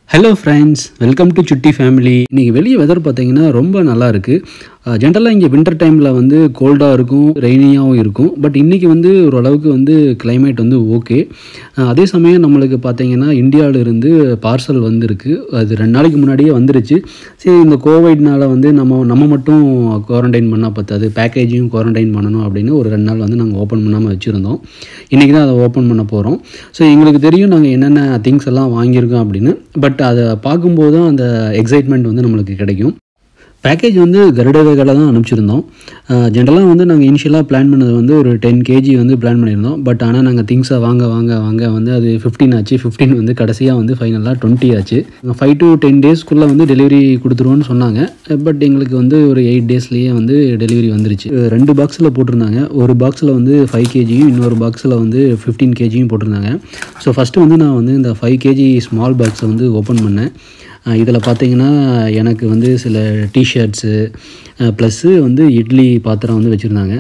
hello friends welcome to Chutti family இன்றைக்கி வெளியே weather பார்த்தீங்கன்னா ரொம்ப நல்லா இருக்குது ஜென்ரலாக இங்கே வின்டர் டைமில் வந்து கோல்டாக இருக்கும் ரெய்னியாகவும் இருக்கும் பட் இன்றைக்கி வந்து ஓரளவுக்கு வந்து climate வந்து ஓகே அதே சமயம் நம்மளுக்கு பார்த்தீங்கன்னா இந்தியாவிலிருந்து பார்சல் வந்திருக்கு அது ரெண்டு நாளைக்கு முன்னாடியே வந்துருச்சு சரி இந்த கோவிட்னால வந்து நம்ம நம்ம மட்டும் குவாரண்டைன் பண்ணால் பத்தாது பேக்கேஜையும் குவாரண்டைன் பண்ணணும் அப்படின்னு ஒரு ரெண்டு நாள் வந்து நாங்கள் ஓப்பன் பண்ணாமல் வச்சுருந்தோம் இன்றைக்கி தான் அதை ஓப்பன் பண்ண போகிறோம் ஸோ எங்களுக்கு தெரியும் நாங்கள் என்னென்ன திங்ஸ் எல்லாம் வாங்கியிருக்கோம் அப்படின்னு பட் அதை பார்க்கும்போது தான் அந்த எக்ஸைட்மெண்ட் வந்து நம்மளுக்கு கிடைக்கும் பேக்கேஜ் வந்து கருடவேகால தான் அனுப்பிச்சிருந்தோம் ஜென்ரலாக வந்து நாங்கள் இனிஷியலாக பிளான் பண்ணது வந்து ஒரு டென் கேஜி வந்து பிளான் பண்ணியிருந்தோம் பட் ஆனால் நாங்கள் திங்ஸை வாங்க வாங்க வாங்க வந்து அது ஃபிஃப்டீன் ஆச்சு ஃபிஃப்டீன் வந்து கடைசியாக வந்து ஃபைனலாக டுவெண்ட்டி ஆச்சு ஃபைவ் டு டென் டேஸ்க்குள்ளே வந்து டெலிவரி கொடுத்துருவோன்னு சொன்னாங்க பட் எங்களுக்கு வந்து ஒரு எயிட் டேஸ்லேயே வந்து டெலிவரி வந்துருச்சு அஹ் ரெண்டு பாக்ஸில் போட்டிருந்தாங்க ஒரு பாக்ஸில் வந்து ஃபைவ் கேஜியும் இன்னொரு பாக்ஸில் வந்து ஃபிஃப்டீன் கேஜியும் போட்டிருந்தாங்க ஸோ ஃபஸ்ட்டு வந்து நான் வந்து இந்த ஃபைவ் கேஜி ஸ்மால் பாக்ஸை வந்து ஓப்பன் பண்ணேன் இதில் பார்த்தீங்கன்னா எனக்கு வந்து சில டிஷர்ட்ஸு ப்ளஸ்ஸு வந்து இட்லி பாத்திரம் வந்து வச்சுருந்தாங்க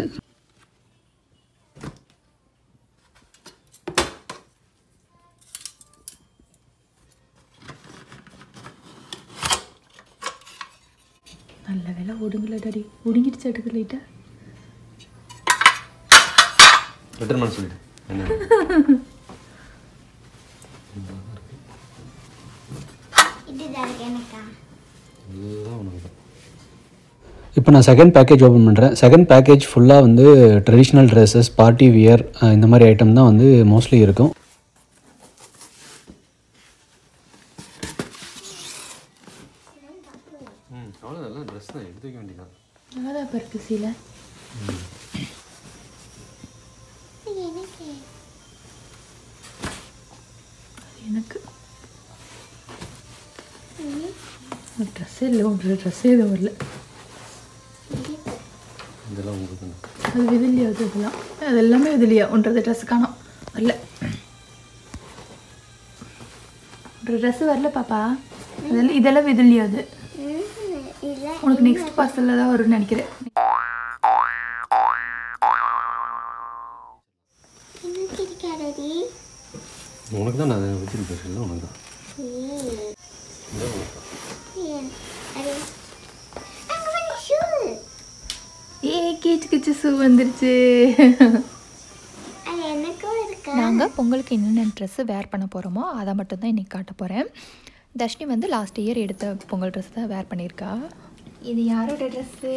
நல்ல வேலை ஒடுங்கல டாடி ஒடுங்கிடுச்சு அடுக்கு லைட்டா ரிட்டர்ன் பண்ண சொல்லிட்டு என்ன இதுதான் உனக்கு தான் இப்போ நான் செகண்ட் பேக்கேஜ் ஓப்பன் பண்ணுறேன் செகண்ட் பேக்கேஜ் ஃபுல்லாக வந்து ட்ரெடிஷ்னல் ட்ரெஸ்ஸஸ் பார்ட்டி வியர் இந்த மாதிரி ஐட்டம் தான் வந்து மோஸ்ட்லி இருக்கும் ம் அவ்வளோ நல்லா ட்ரெஸ் தான் எடுத்து வைக்க வேண்டியதான் நல்லா தான் இப்போ இருக்கு சீலை அது எனக்கு ட்ரெஸ்ஸே இல்லை ஒரு ட்ரெஸ்ஸே எதுவும் வரல இதெல்லாம் உங்களுக்கு தான் அது விதிலியா அது இதெல்லாம் அது எல்லாமே விதிலியா ஒன்றது ட்ரெஸ் காணோம் வரல ஒரு ட்ரெஸ் வரல பாப்பா அதெல்லாம் இதெல்லாம் விதிலியா அது உனக்கு நெக்ஸ்ட் பார்சலில் தான் வரும்னு நினைக்கிறேன் உனக்கு தான் நான் வச்சிருக்கேன் இல்லை உனக்கு தான் ஏ கீச்சு கிச்சு ஷூ வந்துருச்சு நாங்கள் பொங்கலுக்கு என்னென்ன ட்ரெஸ்ஸு வேர் பண்ண போகிறோமோ அதை மட்டும் தான் இன்றைக்கி காட்ட போகிறேன் தர்ஷினி வந்து லாஸ்ட் இயர் எடுத்த பொங்கல் ட்ரெஸ் தான் வேர் பண்ணியிருக்கா இது யாரோட ட்ரெஸ்ஸு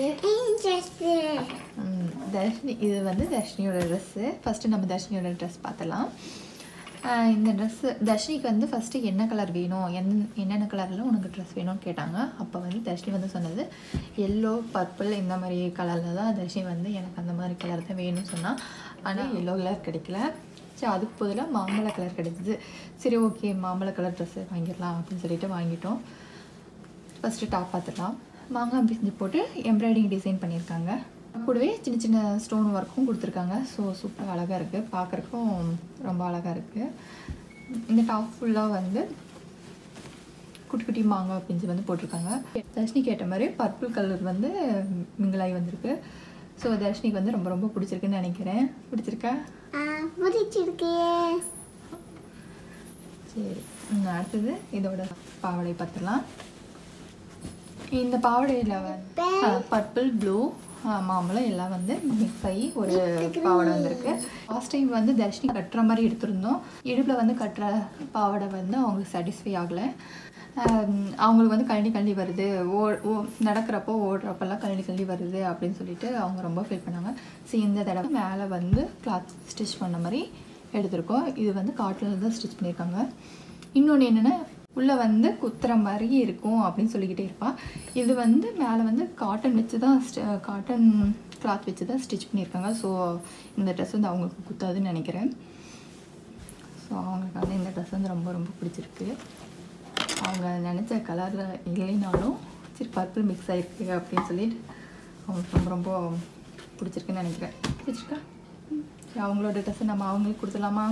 தர்ஷினி இது வந்து தர்ஷினியோட ட்ரெஸ்ஸு ஃபஸ்ட்டு நம்ம தர்ஷினியோட ட்ரெஸ் பார்த்தலாம் ஆஹ் இந்த ட்ரெஸ்ஸு தர்ஷினிக்கு வந்து ஃபஸ்ட்டு என்ன கலர் வேணும் என் என்னென்ன கலரில் உனக்கு ட்ரெஸ் வேணும்னு கேட்டாங்க அப்போ வந்து தர்ஷினி வந்து சொன்னது எல்லோ பர்பிள் இந்த மாதிரி கலரில் தான் தர்ஷினி வந்து எனக்கு அந்த மாதிரி கலர் தான் வேணும்னு சொன்னால் ஆனால் எல்லோ கலர் கிடைக்கல சரி அதுக்கு பதிலாக மாம்பழ கலர் கிடைச்சிது சரி ஓகே மாம்பழ கலர் ட்ரெஸ்ஸு வாங்கிடலாம் அப்படின்னு சொல்லிட்டு வாங்கிட்டோம் ஃபஸ்ட்டு டாப் பார்த்துடலாம் மாங்காய் பிஞ்சு போட்டு எம்ப்ராய்டிங் டிசைன் பண்ணியிருக்காங்க கூடவே சின்ன சின்ன ஸ்டோன் ஒர்க்கும் கொடுத்துருக்காங்க ஸோ சூப்பராக அழகாக இருக்குது பார்க்குறக்கும் ரொம்ப அழகாக இருக்குது இந்த டாப் ஃபுல்லாக வந்து குட்டி குட்டி மாங்காய் பிஞ்சு வந்து போட்டிருக்காங்க தர்ஷினிக்கு ஏற்ற மாதிரி பர்பிள் கலர் வந்து மிங்கிளாகி வந்திருக்கு ஸோ தர்ஷினிக்கு வந்து ரொம்ப ரொம்ப பிடிச்சிருக்குன்னு நினைக்கிறேன் பிடிச்சிருக்கா சரி ம், அடுத்தது இதோட பாவாடை பார்த்துடலாம் இந்த பாவாடையில் வந்து பர்பிள் ப்ளூ மாம்பழம் எல்லாம் வந்து மிக்ஸ் ஆகி ஒரு பாவாடை வந்திருக்கு லாஸ்ட் டைம் வந்து தர்ஷினி கட்டுற மாதிரி எடுத்திருந்தோம் இடுப்பில் வந்து கட்டுற பாவாடை வந்து அவங்களுக்கு சாட்டிஸ்ஃபை ஆகலை ஆம், அவங்களுக்கு வந்து கழனி கழனி வருது ஓ ஓ நடக்கிறப்போ ஓடுறப்பெல்லாம் கழனி கழனி வருது அப்படின்னு சொல்லிட்டு அவங்க ரொம்ப ஃபீல் பண்ணாங்க ஸோ இந்த தடவை மேலே வந்து கிளாத் ஸ்டிச் பண்ண மாதிரி எடுத்திருக்கோம் இது வந்து காட்டில் தான் ஸ்டிச் பண்ணியிருக்காங்க இன்னொன்று என்னென்னா உள்ளே வந்து குத்துற மாதிரி இருக்கும் அப்படின்னு சொல்லிக்கிட்டே இருப்பாள் இது வந்து மேலே வந்து காட்டன் வச்சு தான் காட்டன் கிளாத் வச்சு தான் ஸ்டிச் பண்ணியிருக்காங்க ஸோ இந்த ட்ரெஸ் வந்து அவங்களுக்கு குத்தாதுன்னு நினைக்கிறேன் ஸோ அவங்களுக்கு வந்து இந்த ட்ரெஸ் வந்து ரொம்ப ரொம்ப பிடிச்சிருக்கு அவங்க நினச்ச கலரில் இல்லைனாலும் சரி பர்பிள் மிக்ஸ் ஆகிருக்கு அப்படின்னு சொல்லிட்டு அவங்களுக்கு ரொம்ப ரொம்ப பிடிச்சிருக்குன்னு நினைக்கிறேன் பிடிச்சிருக்கா சரி அவங்களோட ட்ரெஸ்ஸை நம்ம அவங்களுக்கு கொடுத்துடலாமா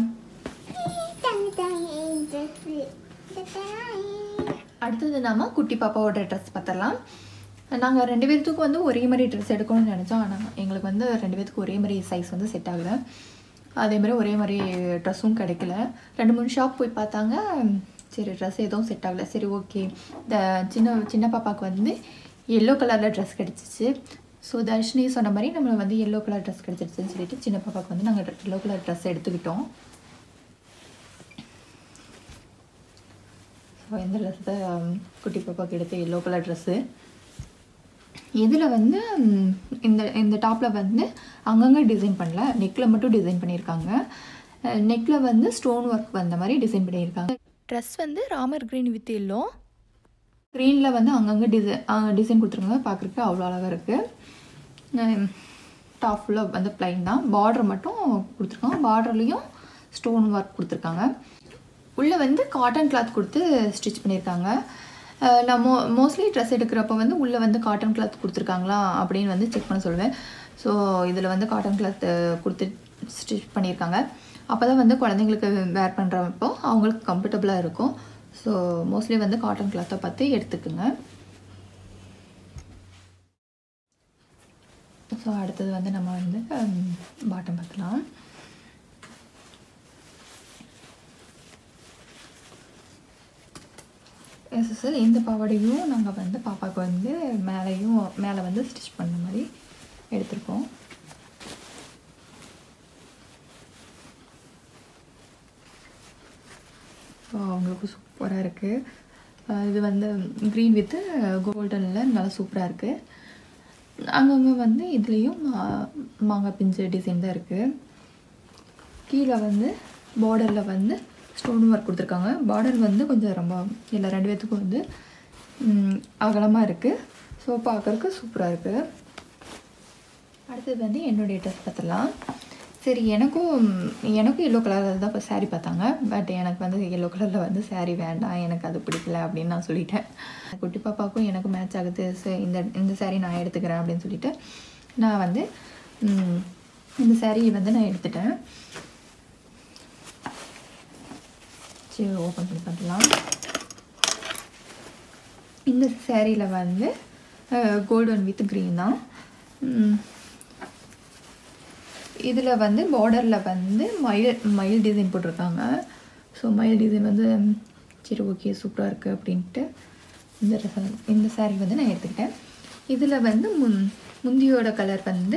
அடுத்தது நாம குட்டி பாப்பாவோட ட்ரெஸ் பார்த்துடலாம் நாங்கள் ரெண்டு பேர்த்துக்கும் வந்து ஒரே மாதிரி ட்ரெஸ் எடுக்கணும்னு நினச்சோம் ஆனால் எங்களுக்கு வந்து ரெண்டு பேர்த்துக்கு ஒரே மாதிரி சைஸ் வந்து செட் ஆகலை அதே மாதிரி ஒரே மாதிரி ட்ரெஸ்ஸும் கிடைக்கல ரெண்டு மூணு ஷாப் போய் பார்த்தாங்க சரி ட்ரெஸ் எதுவும் செட் ஆகலை சரி ஓகே இந்த சின்ன சின்ன பாப்பாவுக்கு வந்து எல்லோ கலரில் ட்ரெஸ் கிடச்சிச்சு ஸோ தர்ஷினி சொன்ன மாதிரி நம்ம வந்து எல்லோ கலர் ட்ரெஸ் கிடச்சிருச்சுன்னு சொல்லிட்டு சின்ன பாப்பாவுக்கு வந்து நாங்கள் எல்லோ கலர் ட்ரெஸ் எடுத்துக்கிட்டோம் ஸோ இந்த ட்ரெஸ் தான் குட்டி பாப்பாவுக்கு எடுத்த எல்லோ கலர் ட்ரெஸ்ஸு இதில் வந்து ம், இந்த இந்த டாப்பில் வந்து அங்கங்கே டிசைன் பண்ணல நெக்கில் மட்டும் டிசைன் பண்ணியிருக்காங்க நெக்கில் வந்து ஸ்டோன் ஒர்க் வந்த மாதிரி டிசைன் பண்ணியிருக்காங்க ட்ரெஸ் வந்து ராமர் க்ரீன் வித் எல்லோ க்ரீனில் வந்து அங்கங்கே டிசைன் டிசைன் கொடுத்துருக்காங்க பார்க்குறதுக்கு அவ்வளோ அழகாக இருக்குது டாப் ஃபுல்லாக வந்து ப்ளைன் தான் பார்டர் மட்டும் கொடுத்துருக்காங்க பார்டர்லேயும் ஸ்டோன் ஒர்க் கொடுத்துருக்காங்க உள்ளே வந்து காட்டன் கிளாத் கொடுத்து ஸ்டிச் பண்ணியிருக்காங்க அஹ் நான் மோ மோஸ்ட்லி ட்ரெஸ் எடுக்கிறப்ப வந்து உள்ளே வந்து காட்டன் கிளாத் கொடுத்துருக்காங்களா அப்படின்னு வந்து செக் பண்ண சொல்லுவேன் ஸோ இதில் வந்து காட்டன் கிளாத் கொடுத்து ஸ்டிச் பண்ணியிருக்காங்க அப்போ தான் வந்து குழந்தைங்களுக்கு வேர் பண்ணுறப்போ அவங்களுக்கு கம்ஃபர்டபுளாக இருக்கும் ஸோ மோஸ்ட்லி வந்து காட்டன் கிளாத்தை பார்த்து எடுத்துக்குங்க ஸோ அடுத்தது வந்து நம்ம வந்து பாட்டம் பார்க்கலாம் எஸ் சார் இந்த பாவாடையும் நாங்கள் வந்து பாப்பாவுக்கு வந்து மேலேயும் மேலே வந்து ஸ்டிச் பண்ண மாதிரி எடுத்திருக்கோம் ஸோ அவங்களுக்கு சூப்பராக இருக்குது இது வந்து க்ரீன் வித்து கோல்டனில் நல்லா சூப்பராக இருக்குது அங்கங்கே வந்து இதுலேயும் மா- மாங்காய் பிஞ்சு டிசைன் தான் இருக்குது கீழே வந்து பார்டரில் வந்து ஸ்டோன் ஒர்க் கொடுத்துருக்காங்க பார்டர் வந்து கொஞ்சம் ரொம்ப எல்லா ரெண்டு பேர்த்துக்கும் வந்து அகலமாக இருக்குது ஸோ பார்க்கறதுக்கு சூப்பராக இருக்குது அடுத்தது வந்து என்னுடைய ட்ரெஸ் பார்த்துலாம் சரி எனக்கும் எனக்கும் எல்லோ கலரில் தான் இப்போ saree பார்த்தாங்க பட் எனக்கு வந்து எல்லோ கலரில் வந்து saree வேண்டாம் எனக்கு அது பிடிக்கல அப்படின்னு நான் சொல்லிட்டேன் குட்டி பாப்பாவுக்கும் எனக்கு மேட்ச் ஆகுது சரி இந்த இந்த saree நான் எடுத்துக்கிறேன் அப்படின்னு சொல்லிட்டு நான் வந்து ம், இந்த saree வந்து நான் எடுத்துட்டேன் சரி ஓப்பன் பண்ணி பார்க்கலாம் இந்த சேரீயில் வந்து கோல்டன் வித் க்ரீன் தான் இதில் வந்து பார்டரில் வந்து மயில் மயில் டிசைன் போட்டிருக்காங்க ஸோ மயில் டிசைன் வந்து ம், சரி ஓகே சூப்பராக இருக்குது அப்படின்ட்டு இந்த dress வந்து- இந்த saree வந்து நான் எடுத்துக்கிட்டேன் இதில் வந்து முன் முந்தியோட கலர் வந்து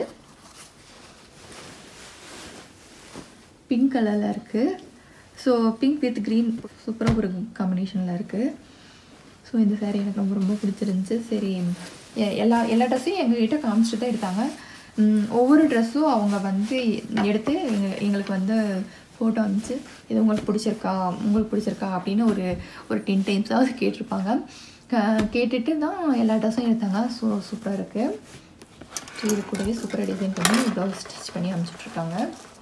பிங்க் கலரில் இருக்குது ஸோ பிங்க் வித் க்ரீன் சூப்பராக ஒரு காம்பினேஷனில் இருக்குது ஸோ இந்த saree எனக்கு ரொம்ப ரொம்ப பிடிச்சிருந்துச்சு சரி எ- எல்லா எல்லா ட்ரெஸ்ஸையும் எங்ககிட்ட காமிச்சிட்டு தான் எடுத்தாங்க ம், ஒவ்வொரு ட்ரெஸ்ஸும் அவங்க வந்து எடுத்து எங்க எங்களுக்கு வந்து ஃபோட்டோ அனுப்பிச்சு இது உங்களுக்கு பிடிச்சிருக்கா உங்களுக்கு பிடிச்சிருக்கா அப்படின்னு ஒரு ஒரு டென் டைம்ஸாவது கேட்டிருப்பாங்க க- கேட்டுட்டு தான் எல்லா ட்ரெஸ்ஸும் எடுத்தாங்க ஸோ சூப்பராக இருக்குது ஸோ இது கூடவே சூப்பராக டிசைன் பண்ணி ப்ளவுஸ் ஸ்டிச் பண்ணி அனுப்பிச்சிட்ருக்காங்க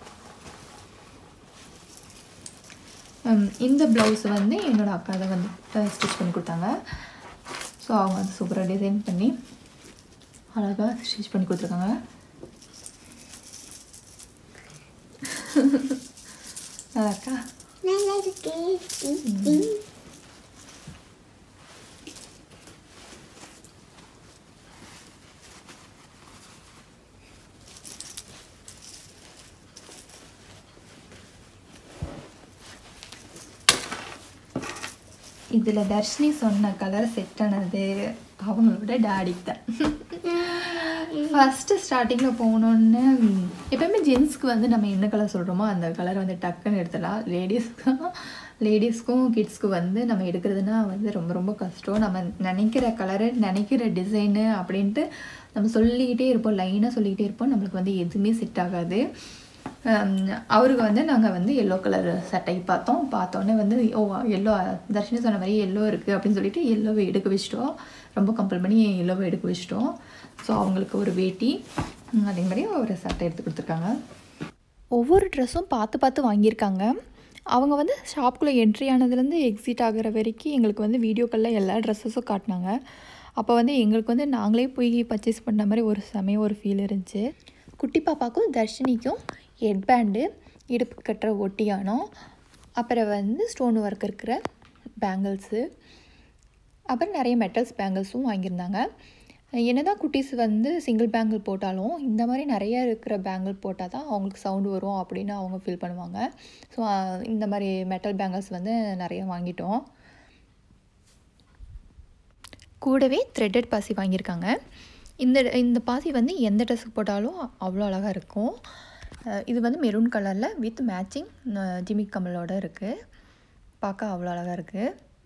ஹம், இந்த ப்ளவுஸ் வந்து என்னோட அக்கா தான் வந்து ஸ்டிச் பண்ணி கொடுத்தாங்க ஸோ அவங்க வந்து சூப்பராக டிசைன் பண்ணி அழகாக ஸ்டிச் பண்ணி கொடுத்துருக்காங்க நல்லா இருக்கா நல்லா இருக்கு இதில் தர்ஷினி சொன்ன கலர் செட் ஆனது அவங்களோட டாடிக்கு தான் ஃபஸ்ட்டு ஸ்டார்டிங்கில் போகணுன்னு எப்பயுமே ஜென்ஸ்க்கு வந்து நம்ம என்ன கலர் சொல்கிறோமோ அந்த கலர் வந்து டக்குன்னு எடுத்துடலாம் லேடிஸ்க்கும் லேடிஸ்க்கும் கிட்ஸ்க்கும் வந்து நம்ம எடுக்கிறதுனா வந்து ரொம்ப ரொம்ப கஷ்டம் நம்ம நினைக்கிற கலரு நினைக்கிற டிசைனு அப்படின்ட்டு நம்ம சொல்லிக்கிட்டே இருப்போம் லைனாக சொல்லிக்கிட்டே இருப்போம் நம்மளுக்கு வந்து எதுவுமே செட் ஆகாது ஹம், அவருக்கு வந்து நாங்கள் வந்து எல்லோ கலர் சட்டை பார்த்தோம் பார்த்தோன்னே வந்து ஓ எல்லோ தர்ஷினி சொன்ன மாதிரி எல்லோ இருக்குது அப்படின்னு சொல்லிட்டு எல்லோவை எடுக்க வச்சிட்டோம் ரொம்ப கம்பல் பண்ணி எல்லோவை எடுக்க வச்சிட்டோம் ஸோ அவங்களுக்கு ஒரு வேட்டி ஹம், அதே மாதிரி ஒரு சட்டை எடுத்து கொடுத்துருக்காங்க ஒவ்வொரு ட்ரெஸ்ஸும் பார்த்து பார்த்து வாங்கியிருக்காங்க அவங்க வந்து ஷாப்புக்குள்ளே என்ட்ரி ஆனதுலேருந்து எக்ஸிட் ஆகுற வரைக்கும் எங்களுக்கு வந்து வீடியோக்களில் எல்லா ட்ரெஸ்ஸஸும் காட்டினாங்க அப்போ வந்து எங்களுக்கு வந்து நாங்களே போய் பர்ச்சேஸ் பண்ண மாதிரி ஒரு சமயம் ஒரு ஃபீல் இருந்துச்சு குட்டி பாப்பாக்கும் தர்ஷினிக்கும் ஹெட் பேண்டு இடுப்பு கட்டுற ஒட்டியானம் அப்புறம் வந்து ஸ்டோன் ஒர்க் இருக்கிற பேங்கிள்ஸு அப்புறம் நிறைய மெட்டல்ஸ் பேங்கிள்ஸும் வாங்கியிருந்தாங்க என்னதான் குட்டீஸ் வந்து சிங்கிள் பேங்கிள் போட்டாலும் இந்த மாதிரி நிறைய இருக்கிற பேங்கிள் போட்டால் தான் அவங்களுக்கு சவுண்டு வரும் அப்படின்னு அவங்க ஃபீல் பண்ணுவாங்க ஸோ இந்த மாதிரி மெட்டல் பேங்கிள்ஸ் வந்து நிறைய வாங்கிட்டோம் கூடவே த்ரெட்டட் பாசி வாங்கியிருக்காங்க இந்த இந்த பாசி வந்து எந்த ட்ரெஸ்ஸுக்கு போட்டாலும் அவ்வளோ அழகாக இருக்கும் அஹ் இது வந்து மெரூன் கலரில் வித் மேட்சிங் ஜிமி கமலோட இருக்குது பார்க்க அவ்வளோ அழகாக இருக்குது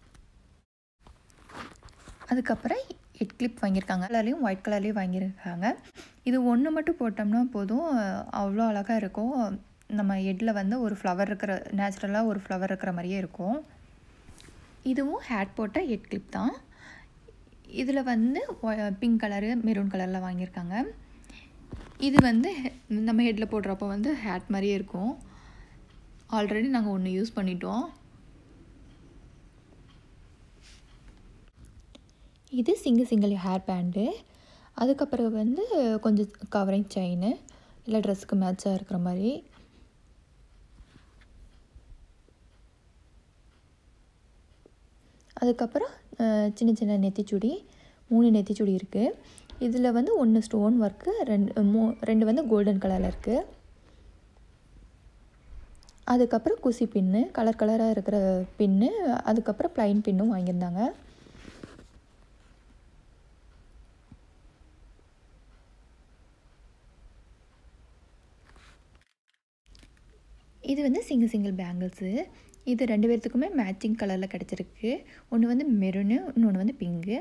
அதுக்கப்புறம் ஹெட் கிளிப் வாங்கியிருக்காங்க கலர்லேயும் ஒயிட் கலர்லேயும் வாங்கியிருக்காங்க இது ஒன்று மட்டும் போட்டோம்னா போதும் அவ்வளோ அழகாக இருக்கும் நம்ம ஹெட்டில் வந்து ஒரு ஃப்ளவர் இருக்கிற நேச்சுரலாக ஒரு ஃப்ளவர் இருக்கிற மாதிரியே இருக்கும் இதுவும் ஹேட் போட்ட ஹெட் கிளிப் தான் இதில் வந்து பிங்க் கலரு மெரூன் கலரில் வாங்கியிருக்காங்க இது வந்து நம்ம ஹெட்டில் போடுறப்போ வந்து ஹேட் மாதிரியே இருக்கும் ஆல்ரெடி நாங்கள் ஒன்று யூஸ் பண்ணிட்டோம் இது சிங்கிள் சிங்கிள் ஹேர் பேண்டு அதுக்கப்புறம் வந்து கொஞ்சம் கவரிங் செயின் இல்லை ட்ரெஸ்ஸுக்கு மேட்சாக இருக்கிற மாதிரி அதுக்கப்புறம் அஹ், சின்ன சின்ன நெத்திச்சுடி மூணு நெத்திச்சுடி இருக்குது இதில் வந்து ஒன்று ஸ்டோன் ஒர்க்கு ரெண்டு மூ ரெண்டு வந்து கோல்டன் கலரில் இருக்குது அதுக்கப்புறம் குசி பின்னு கலர் கலராக இருக்கிற பின்னு அதுக்கப்புறம் ப்ளைன் பின்னும் வாங்கியிருந்தாங்க இது வந்து சிங்கிள் சிங்கிள் பேங்கிள்ஸு இது ரெண்டு பேர்த்துக்குமே மேட்சிங் கலரில் கிடச்சிருக்கு ஒன்று வந்து மெரூனு இன்னொன்று வந்து பிங்கு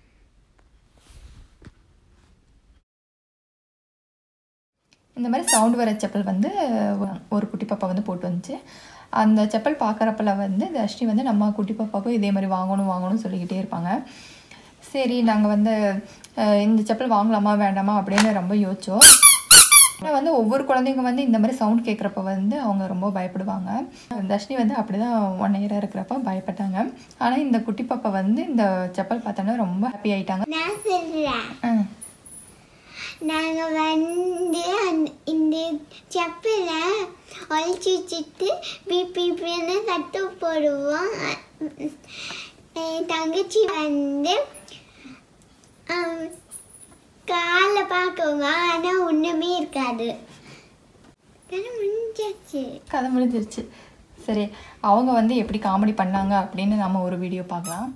இந்த மாதிரி சவுண்ட் வர செப்பல் வந்து ஒரு குட்டி பாப்பா வந்து போட்டு வந்துச்சு அந்த செப்பல் பார்க்குறப்பல வந்து தர்ஷினி வந்து நம்ம குட்டி பாப்பாவுக்கும் இதே மாதிரி வாங்கணும் வாங்கணும்னு சொல்லிக்கிட்டே இருப்பாங்க சரி நாங்கள் வந்து அஹ், இந்த செப்பல் வாங்கலாமா வேண்டாமா அப்படின்னு ரொம்ப யோசிச்சோம் ஆனால் வந்து ஒவ்வொரு குழந்தைங்க வந்து இந்த மாதிரி சவுண்ட் கேட்குறப்ப வந்து அவங்க ரொம்ப பயப்படுவாங்க தர்ஷினி வந்து அப்படி தான் ஒன் இயராக இருக்கிறப்ப பயப்பட்டாங்க ஆனால் இந்த குட்டி பாப்பா வந்து இந்த செப்பல் பார்த்தோன்னா ரொம்ப ஹாப்பி ஆயிட்டாங்க நான் சொல்றேன் ஆ நாங்க வந்து அந்த இந்த செப்பலை ஒழிச்சு வச்சுட்டு பிபிபின்னு கட்டு போடுவோம் என் தங்கச்சி வந்து ஆம், காலை பார்க்குவாங்க ஆனால் ஒன்றுமே இருக்காது தானே முடிஞ்சாச்சு கதை முடிஞ்சிருச்சு சரி அவங்க வந்து எப்படி காமெடி பண்ணாங்க அப்படின்னு நம்ம ஒரு வீடியோ பார்க்கலாம்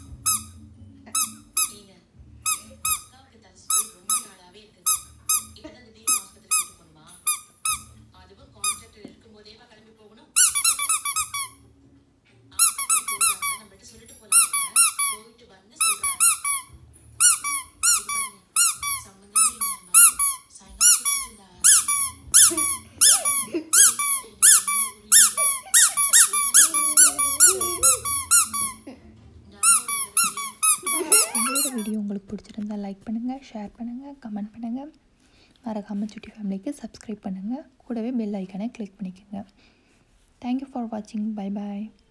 எங்களோட வீடியோ உங்களுக்கு பிடிச்சிருந்தா லைக் பண்ணுங்கள் ஷேர் பண்ணுங்கள் கமெண்ட் பண்ணுங்கள் மறக்காமல் சுட்டி ஃபேமிலிக்கு சப்ஸ்கிரைப் பண்ணுங்கள் கூடவே பெல் ஐக்கானை கிளிக் பண்ணிக்கோங்க தேங்க்யூ ஃபார் வாட்சிங் பை பாய்